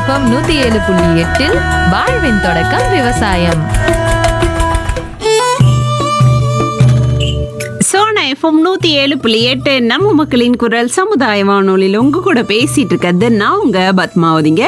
FM நூத்தி ஏழு புள்ளி எட்டில் வாழ்வின் தொடக்கம் விவசாயம் சோனா எஃப்எம் நூத்தி ஏழு புள்ளி எட்டு நம்ம மக்களின் குரல் சமுதாய வானொலியில் உங்க கூட பேசிட்டு இருக்கிறது நான் உங்க பத்மாவதிங்க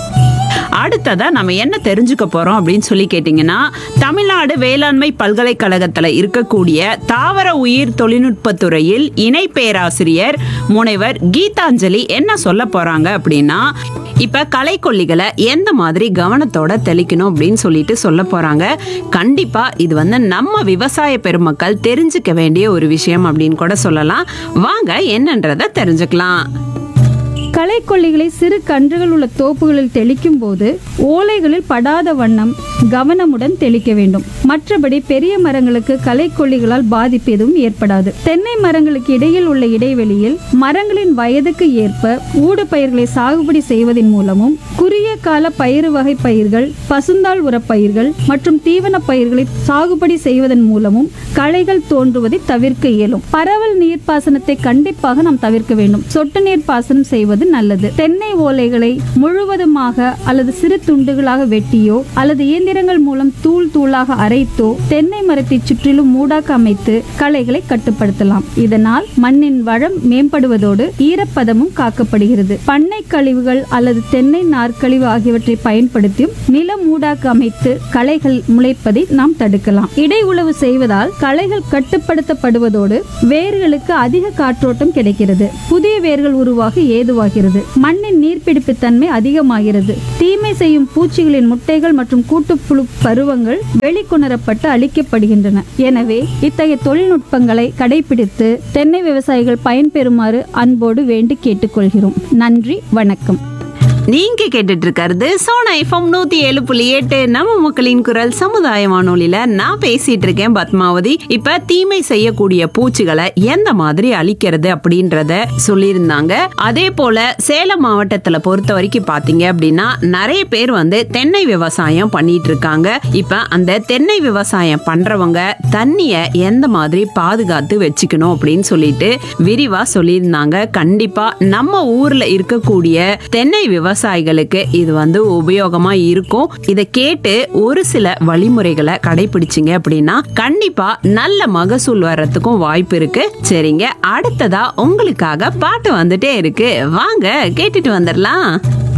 அடுத்ததா நம்ம என்ன தெரிஞ்சுக்க போறோம் அப்படின்னு சொல்லி கேட்டிங்கன்னா தமிழ்நாடு வேளாண்மை பல்கலைக்கழகத்தில் இருக்கக்கூடிய தாவர உயிர் தொழில்நுட்பத்துறையில் இணை பேராசிரியர் முனைவர் கீதாஞ்சலி என்ன சொல்ல போறாங்க அப்படின்னா இப்ப களைக்கொல்லிகளை எந்த மாதிரி கவனத்தோட தெளிக்கணும் அப்படின்னு சொல்லிட்டு சொல்ல போறாங்க கண்டிப்பா இது வந்து நம்ம விவசாய பெருமக்கள் தெரிஞ்சுக்க வேண்டிய ஒரு விஷயம் அப்படின்னு கூட சொல்லலாம் வாங்க என்னன்றதை தெரிஞ்சுக்கலாம் களைக்கொல்லிகளை சிறு கன்றுகள் உள்ள தோப்புகளில் தெளிக்கும் போது ஓலைகளில் படாத வண்ணம் கவனமுடன் தெளிக்க வேண்டும் மற்றபடி பெரிய மரங்களுக்கு களைக்கொல்லிகளால் பாதிப்பு எதுவும் ஏற்படாது தென்னை மரங்களுக்கு இடையில் உள்ள இடைவெளியில் மரங்களின் வயதுக்கு ஏற்ப ஊடு பயிர்களை சாகுபடி செய்வதன் மூலமும் குறுகிய கால பயிறு வகை பயிர்கள் பசுந்தாள் உரப் பயிர்கள் மற்றும் தீவன பயிர்களை சாகுபடி செய்வதன் மூலமும் களைகள் தோன்றுவதை தவிர்க்க இயலும் பரவல் நீர்ப்பாசனத்தை கண்டிப்பாக நாம் தவிர்க்க வேண்டும் சொட்டு நீர் பாசனம் செய்வது நல்லது தென்னை ஓலைகளை முழுவதுமாக அல்லது சிறு துண்டுகளாக வெட்டியோ அல்லது இயந்திரங்கள் மூலம் தூள் தூளாக அரைத்தோ தென்னை மரத்தை சுற்றிலும் மூடாக்க அமைத்து களைகளை கட்டுப்படுத்தலாம் இதனால் மண்ணின் வளம் மேம்படுவதோடு ஈரப்பதமும் காக்கப்படுகிறது பண்ணை கழிவுகள் அல்லது தென்னை நார்க்கழிவு ஆகியவற்றை பயன்படுத்தியும் நில மூடாக்க அமைத்து களைகள் முளைப்பதை நாம் தடுக்கலாம் இடை உழவு செய்வதால் களைகள் கட்டுப்படுத்தப்படுவதோடு வேர்களுக்கு அதிக காற்றோட்டம் கிடைக்கிறது புதிய வேர்கள் உருவாக ஏதுவாகிறது மண்ணின் நீர்ப்பிடிப்பு தன்மை அதிகமாகிறது தீமை செய்யும் பூச்சிகளின் முட்டைகள் மற்றும் கூட்டுப்புழு பருவங்கள் வெளிக்கொணரப்பட்டு அழிக்கப்படுகின்றன எனவே இத்தகைய தொழில்நுட்பங்களை கடைபிடித்து தென்னை விவசாயிகள் பயன்பெறுமாறு அன்போடு வேண்டி கேட்டுக்கொள்கிறோம் நன்றி வணக்கம் நீங்க கேட்டுட்டு இருக்கிறது சோனா எஃப்எம் நூத்தி ஏழு புள்ளி எட்டு நம்ம மக்களின் குரல் சமுதாய வானொலியில நான் பேசிட்டு இருக்கேன் பத்மாவதி இப்ப தீமை செய்யக்கூடிய பூச்சிகளை எந்த மாதிரி அழிக்கிறது அப்படின்றத சொல்லியிருந்தாங்க அதே போல சேலம் மாவட்டத்துல பொறுத்த வரைக்கும் பாத்தீங்க அப்படின்னா நிறைய பேர் வந்து தென்னை விவசாயம் பண்ணிட்டு இருக்காங்க இப்ப அந்த தென்னை விவசாயம் பண்றவங்க தண்ணிய எந்த மாதிரி பாதுகாத்து வச்சுக்கணும் அப்படின்னு சொல்லிட்டு விரிவா சொல்லியிருந்தாங்க கண்டிப்பா நம்ம ஊர்ல இருக்கக்கூடிய தென்னை விவசாயிகளுக்கு இது வந்து உபயோகமா இருக்கும் இதை கேட்டு ஒரு சில வழிமுறைகளை கடைபிடிச்சிங்க அப்படின்னா கண்டிப்பா நல்ல மகசூல் வர்றதுக்கும் வாய்ப்பு இருக்கு சரிங்க அடுத்ததா உங்களுக்காக பாட்டு வந்துட்டே இருக்கு வாங்க கேட்டுட்டு வந்துடலாம்